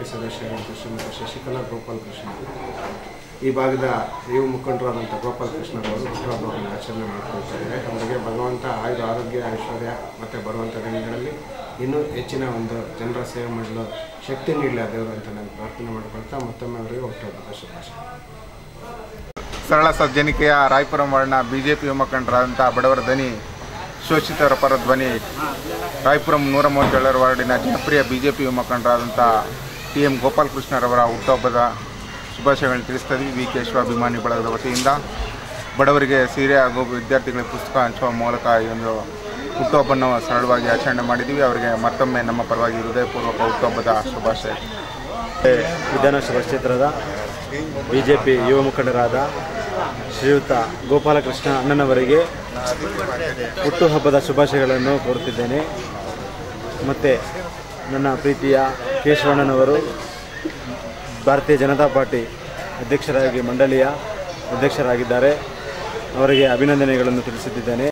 party ಸದಸ್ಯರಾದಂಥ ಶ್ರೀಮತಿ ಶಶಿಕಲಾ ಗೋಪಾಲ್ ಕೃಷ್ಣ ಈ ಭಾಗದ ಯುವ ಮುಖಂಡರಾದಂಥ ಗೋಪಾಲ್ ಕೃಷ್ಣರವರು ಹುಟ್ಟುಹಬ್ಬವನ್ನು ಆಚರಣೆ ಮಾಡ್ಕೊಳ್ತಾ ಇದ್ದಾರೆ ಅವರಿಗೆ ಭಗವಂತ ಆಯುಧ ಆರೋಗ್ಯ ಐಶ್ವರ್ಯ ಮತ್ತು ಬರುವಂಥ ದಿನಗಳಲ್ಲಿ ಇನ್ನೂ ಹೆಚ್ಚಿನ ಒಂದು ಜನರ ಸೇವೆ ಮಾಡಲು ಶಕ್ತಿ ನೀಡಲಿ ಆ ದೇವರು ಅಂತ ನಾನು ಪ್ರಾರ್ಥನೆ ಮಾಡ್ಕೊಳ್ತಾ ಮತ್ತೊಮ್ಮೆ ಅವರಿಗೆ ಹುಟ್ಟುಹಬ್ಬದ ಶುಭಾಶಯ ಸರಳ ಸಜ್ಜನಿಕೆಯ ರಾಯಪುರ ವಾರ್ಡ್ನ ಬಿಜೆಪಿ ಮುಖಂಡರಾದಂಥ ಬಡವರ ಧ್ವನಿ ಶೋಷಿತರ ಪರ ಧ್ವನಿ ರಾಯಪುರಂ ನೂರ ಮೂವತ್ತೇಳರ ವಾರ್ಡಿನ ಜನಪ್ರಿಯ ಬಿಜೆಪಿ ಮುಖಂಡರಾದಂಥ ಟಿ ಎಂ ಗೋಪಾಲಕೃಷ್ಣರವರ ಹುಟ್ಟುಹಬ್ಬದ ಶುಭಾಶಯಗಳನ್ನು ತಿಳಿಸ್ತಾ ಇದ್ದೀವಿ ವಿ ಕೆ ಅಭಿಮಾನಿ ಬಳಗದ ವತಿಯಿಂದ ಬಡವರಿಗೆ ಸೀರೆ ಹಾಗೂ ವಿದ್ಯಾರ್ಥಿಗಳಿಗೆ ಪುಸ್ತಕ ಹಂಚುವ ಮೂಲಕ ಈ ಒಂದು ಹುಟ್ಟುಹಬ್ಬವನ್ನು ಸರಳವಾಗಿ ಆಚರಣೆ ಮಾಡಿದ್ದೀವಿ ಅವರಿಗೆ ಮತ್ತೊಮ್ಮೆ ನಮ್ಮ ಪರವಾಗಿ ಹೃದಯಪೂರ್ವಕ ಹುಟ್ಟುಹಬ್ಬದ ಶುಭಾಶಯ ವಿಧಾನಸಭಾ ಕ್ಷೇತ್ರದ ಬಿ ಜೆ ಪಿ ಯುವ ಮುಖಂಡರಾದ ಶ್ರೀಯುತ ಗೋಪಾಲಕೃಷ್ಣ ಅಣ್ಣನವರಿಗೆ ಹುಟ್ಟುಹಬ್ಬದ ಶುಭಾಶಯಗಳನ್ನು ಕೋರುತ್ತಿದ್ದೇನೆ ಮತ್ತು ನನ್ನ ಪ್ರೀತಿಯ ಕೇಶವಣ್ಣನವರು ಭಾರತೀಯ ಜನತಾ ಪಾರ್ಟಿ ಅಧ್ಯಕ್ಷರಾಗಿ ಮಂಡಳಿಯ ಅಧ್ಯಕ್ಷರಾಗಿದ್ದಾರೆ ಅವರಿಗೆ ಅಭಿನಂದನೆಗಳನ್ನು ತಿಳಿಸುತ್ತಿದ್ದೇನೆ